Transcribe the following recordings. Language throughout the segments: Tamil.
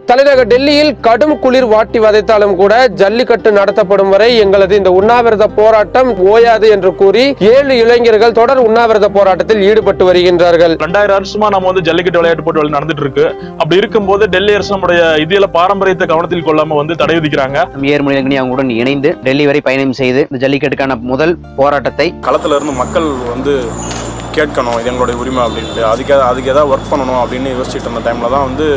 தலைநகர் டெல்லியில் கடும் குளிர் வாட்டி வதைத்தாலும் கூட ஜல்லிக்கட்டு நடத்தப்படும் வரை எங்களது இந்த உண்ணாவிரத போராட்டம் ஓயாது என்று கூறி ஏழு இளைஞர்கள் தொடர் உண்ணாவிரத போராட்டத்தில் ஈடுபட்டு வருகின்றார்கள் ரெண்டாயிரம் வருஷமா நம்ம வந்து ஜல்லிக்கட்டு விளையாட்டு போட்டி நடந்துட்டு இருக்கு அப்படி இருக்கும்போது டெல்லி அரசு நம்முடைய இதில பாரம்பரியத்தை கவனத்தில் கொள்ளாம வந்து தடை விதிக்கிறாங்க நம் ஏர்மொழி அவங்களுடன் இணைந்து டெல்லி வரை பயணம் செய்து இந்த ஜல்லிக்கட்டுக்கான முதல் போராட்டத்தை களத்துல இருந்து மக்கள் வந்து கேட்கணும் இது எங்களுடைய உரிமை அப்படின்ட்டு அதுக்கு எதா- அதுக்கு ஏதாவது ஒர்க் பண்ணணும் அப்படின்னு யோசிச்சுட்டு இருந்த டைமில் தான் வந்து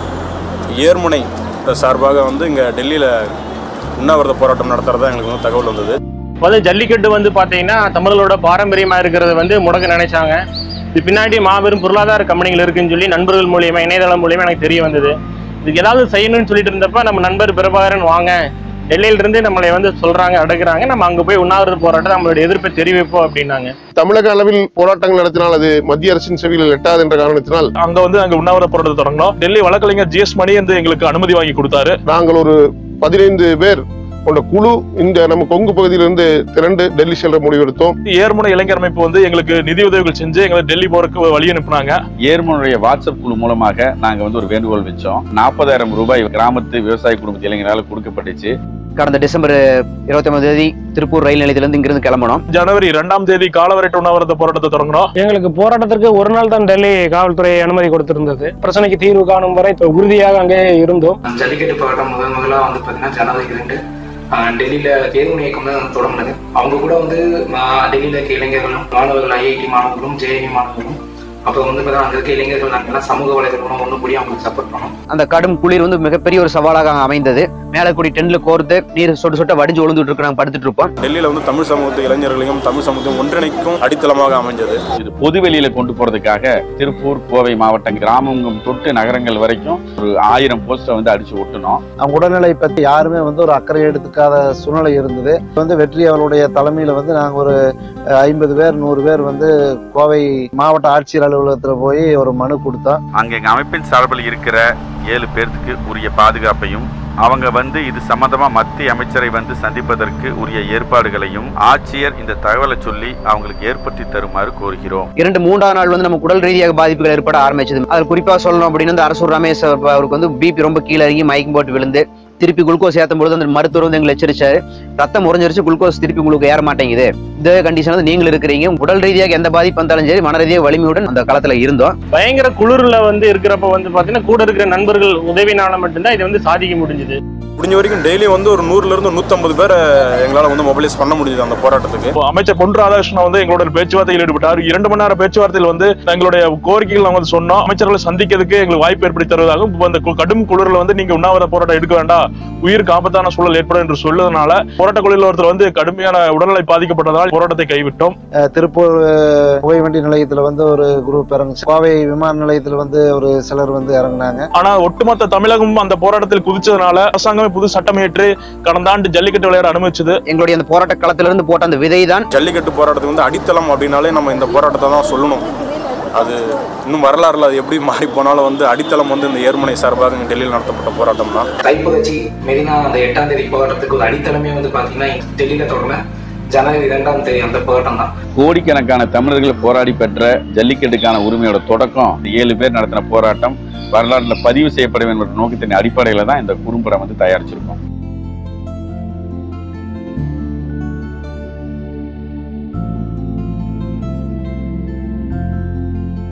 ஏர்முனை சார்பாக வந்து இங்கே டெல்லியில் உண்ணாவிரத போராட்டம் நடத்துறதா எங்களுக்கு வந்து தகவல் வந்தது வந்து ஜல்லிக்கட்டு வந்து பாத்தீங்கன்னா தமிழர்களோட பாரம்பரியமா இருக்கிறத வந்து முடக்க நினைச்சாங்க இது பின்னாடி மாபெரும் பொருளாதார கம்பெனிகள் இருக்குன்னு சொல்லி நண்பர்கள் மூலியமா இணையதளம் மூலியமா எனக்கு தெரிய வந்தது இதுக்கு ஏதாவது செய்யணும்னு சொல்லிட்டு இருந்தப்ப நம்ம நண்பர் பிரபாகரன் வாங்க டெல்லியில இருந்து நம்மளை வந்து சொல்றாங்க அடக்குறாங்க நம்ம அங்க போய் உண்ணாவிரத போராட்டம் நம்மளுடைய எதிர்ப்பை தெரிவிப்போம் அப்படின்னாங்க தமிழக அளவில் போராட்டங்கள் நடத்தினால் அது மத்திய அரசின் செவியில் எட்டாது என்ற காரணத்தினால் அங்க வந்து அங்க உண்ணாவிரத போராட்டத்தை தொடங்கினோம் டெல்லி வழக்கறிஞர் ஜிஎஸ் மணி வந்து எங்களுக்கு அனுமதி வாங்கி கொடுத்தாரு நாங்கள் ஒரு பதினைந்து பேர் கொண்ட குழு இந்த நம்ம கொங்கு பகுதியிலிருந்து திரண்டு டெல்லி செல்ற முடிவெடுத்தோம் ஏர்முனை இளைஞர் அமைப்பு வந்து எங்களுக்கு நிதி உதவிகள் செஞ்சு எங்களை டெல்லி போறதுக்கு வழி அனுப்புனாங்க ஏர்மனுடைய வாட்ஸ்அப் குழு மூலமாக நாங்க வந்து ஒரு வேண்டுகோள் வச்சோம் நாற்பதாயிரம் ரூபாய் கிராமத்து விவசாய குடும்பத்து இளைஞரால் கொடுக்கப்பட்டுச்சு கடந்த டிசம்பர் இருபத்தி ஒன்பது தேதி திருப்பூர் ரயில் நிலையத்திலிருந்து இங்கிருந்து கிளம்பணும் ஜனவரி இரண்டாம் தேதி காலவரைட்ட உண்ணாவிரத போராட்டத்தை தொடங்கினோம் எங்களுக்கு போராட்டத்திற்கு ஒரு நாள் தான் டெல்லி காவல்துறை அனுமதி கொடுத்திருந்தது பிரச்சனைக்கு தீர்வு காணும் வரை உறுதியாக அங்கே இருந்தோம் ஜல்லிக்கட்டு போராட்டம் முதல் முதலாக வந்து பார்த்தீங்கன்னா ஜனவரி இரண்டு ஆஹ் டெல்லியில தேர்வு இயக்கம் தான் தொடங்கினது அவங்க கூட வந்து ஆஹ் டெல்லியில இருக்க இளைஞர்களும் மாணவர்கள் ஐஐடி மாணவர்களும் ஜேஎன்இ மாணவர்களும் அப்போ வந்து பார்த்தீங்கன்னா அங்க இருக்க இளைஞர்கள் நாங்கள்லாம் சமூக வலைதளம் ஒன்று கூடி அவங்களுக்கு சப்போர்ட் பண்ணோம் அந்த கடும் குளிர் வந்து மிகப்பெரிய ஒரு சவாலாக அமைந்தது மேலே கூடி டென்ட்ல கோர்த்து நீர் சொட்டு சொட்ட வடிஞ்சு விழுந்துட்டு இருக்கு நாங்க படுத்துட்டு இருப்போம் டெல்லியில் வந்து தமிழ் சமூகத்து இளைஞர்களையும் தமிழ் சமூகத்தையும் ஒன்றிணைக்கும் அடித்தளமாக அமைஞ்சது இது பொது வெளியில கொண்டு போறதுக்காக திருப்பூர் கோவை மாவட்டம் கிராமங்கள் தொட்டு நகரங்கள் வரைக்கும் ஒரு ஆயிரம் போஸ்டர் வந்து அடிச்சு ஒட்டணும் அவங்க உடல்நிலை பற்றி யாருமே வந்து ஒரு அக்கறை எடுத்துக்காத சூழ்நிலை இருந்தது வந்து வெற்றி அவருடைய தலைமையில் வந்து நாங்கள் ஒரு ஐம்பது பேர் நூறு பேர் வந்து கோவை மாவட்ட ஆட்சியர் அலுவலகத்தில் போய் ஒரு மனு கொடுத்தோம் அங்க எங்க அமைப்பின் சார்பில் இருக்கிற ஏழு பேர்த்துக்கு உரிய பாதுகாப்பையும் அவங்க வந்து இது சம்பந்தமா மத்திய அமைச்சரை வந்து சந்திப்பதற்கு உரிய ஏற்பாடுகளையும் ஆட்சியர் இந்த தகவலை சொல்லி அவங்களுக்கு ஏற்படுத்தி தருமாறு கோருகிறோம் இரண்டு மூன்றாவது நாள் வந்து நமக்கு உடல் ரீதியாக பாதிப்புகள் ஏற்பட ஆரம்பிச்சது அதில் குறிப்பாக சொல்லணும் அப்படின்னா இந்த அரசூர் ரமேஷ் அவர் அவருக்கு வந்து பிபி ரொம்ப கீழே இறங்கி மயக்கம் போட்டு விழுந்து திருப்பி குளுக்கோஸ் ஏற்றும் பொழுது அந்த மருத்துவர் வந்து எங்களை எச்சரிச்சாரு ரத்தம் உறைஞ்சிருச்சு குளுக்கோஸ் திருப்பி உங்களுக்கு ஏற மாட்டேங்குது இதே கண்டிஷன் வந்து நீங்கள் இருக்கிறீங்க உடல் ரீதியாக எந்த பாதிப்பு வந்தாலும் சரி மன ரீதியாக வலிமையுடன் அந்த காலத்துல இருந்தோம் பயங்கர குளிர்ல வந்து இருக்கிறப்ப வந்து பாத்தீங்கன்னா கூட இருக்கிற நண்பர்கள் உதவினால மட்டும்தான் இது வந்து சாதிக்க முடிஞ்சது முடிஞ்ச வரைக்கும் டெய்லி வந்து ஒரு நூறுலேருந்து நூற்றம்பது பேரை எங்களால் வந்து மொபைலைஸ் பண்ண முடியுது அந்த போராட்டத்துக்கு இப்போ அமைச்சர் பொன் ராதாகிருஷ்ணன் வந்து எங்களோட பேச்சுவார்த்தையில் ஈடுபட்டார் இரண்டு மணி நேரம் பேச்சுவார்த்தையில் வந்து எங்களுடைய கோரிக்கைகள் நாங்கள் வந்து சொன்னோம் அமைச்சர்களை சந்திக்கிறதுக்கு எங்களுக்கு வாய்ப்பு ஏற்படுத்தி தருவதாகவும் இப்போ அந்த கு- கடும் குளிரில் வந்து நீங்க உண்ணாவிரத போராட்டம் எடுக்க வேண்டாம் உயிருக்கு ஆபத்தான சூழல் ஏற்படும் என்று சொல்லுவதனால போராட்ட குழுவில் ஒருத்தர் வந்து கடுமையான உடல்நிலை பாதிக்கப்பட்டதால் போராட்டத்தை கைவிட்டோம் அஹ் திருப்பூர் அஹ், புகைவண்டி நிலையத்தில் வந்து ஒரு குரூப் இறங்குச்சு கோவை விமான நிலையத்தில் வந்து ஒரு சிலர் வந்து இறங்குனாங்க ஆனா ஒட்டுமொத்த தமிழகமும் அந்த போராட்டத்தில் குதிச்சதுனால அரசாங்கமே புது சட்டம் ஏற்று கடந்த ஆண்டு ஜல்லிக்கட்டு விளையாட அனுமதிச்சது எங்களுடைய அந்த போராட்ட களத்திலிருந்து போட்ட அந்த விதை தான் ஜல்லிக்கட்டு போராட்டத்துக்கு வந்து அடித்தளம் அப்படின்னாலே நம்ம இந்த போராட்டத்தை தான் சொல்லணும் அது இன்னும் வரலாறுல அது எப்படி மாறி போனாலும் வந்து அடித்தளம் வந்து இந்த ஏர்முனை சார்பாக இங்கே டெல்லியில் நடத்தப்பட்ட போராட்டம் தான் கைப்பகச்சி மெரினா அந்த எட்டாம் தேதி போராட்டத்துக்கு ஒரு அடித்தளமே வந்து பார்த்தீங்கன்னா டெல்லியில தொடங்கின ஜனவரி இரண்டாம் தேதி அந்த போராட்டம் தான் கோடிக்கணக்கான தமிழர்கள் போராடி பெற்ற ஜல்லிக்கட்டுக்கான உரிமையோட தொடக்கம் இந்த ஏழு பேர் நடத்தின போராட்டம் வரலாறுல பதிவு செய்யப்பட வேண்டும் என்ற நோக்கத்தின் அடிப்படையில தான் இந்த குறும்படம் வந்து தயாரிச்சிருக்கோம்